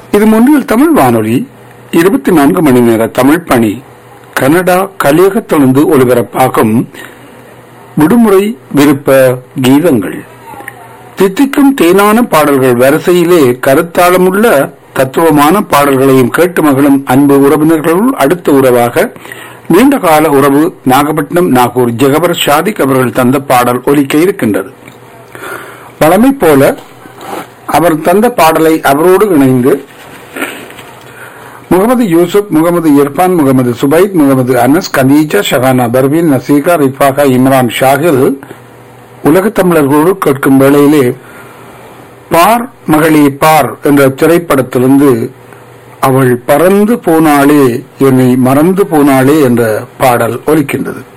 இது முன்னில் தமிழ் வானொலி இருபத்தி நான்கு மணி நேர தமிழ் பணி கனடா கலியகத்திலிருந்து ஒலிபரப்பாகும் விடுமுறை விருப்ப கீதங்கள் தித்திக்கும் தேனான பாடல்கள் வரிசையிலே கருத்தாளமுள்ள தத்துவமான பாடல்களையும் கேட்டு மகளும் அன்பு உறவினர்களுள் அடுத்த உறவாக நீண்ட கால உறவு நாகப்பட்டினம் நாகூர் ஜெகபர் ஷாதிக் அவர்கள் தந்த பாடல் ஒலிக்க இருக்கின்றது வழமை போல அவர் தந்த பாடலை அவரோடு இணைந்து முகமது யூசுப் முகமது இர்பான் முகமது சுபைத் முகமது அனஸ் கதீஜா ஷஹானா பர்வீன் நசீகா ரிஃபாகா இம்ரான் ஷாகில் உலகத் தமிழர்களோடு கேட்கும் வேளையிலே பார் மகளே பார் என்ற திரைப்படத்திலிருந்து அவள் பறந்து போனாளே என்னை மறந்து போனாளே என்ற பாடல் ஒலிக்கின்றது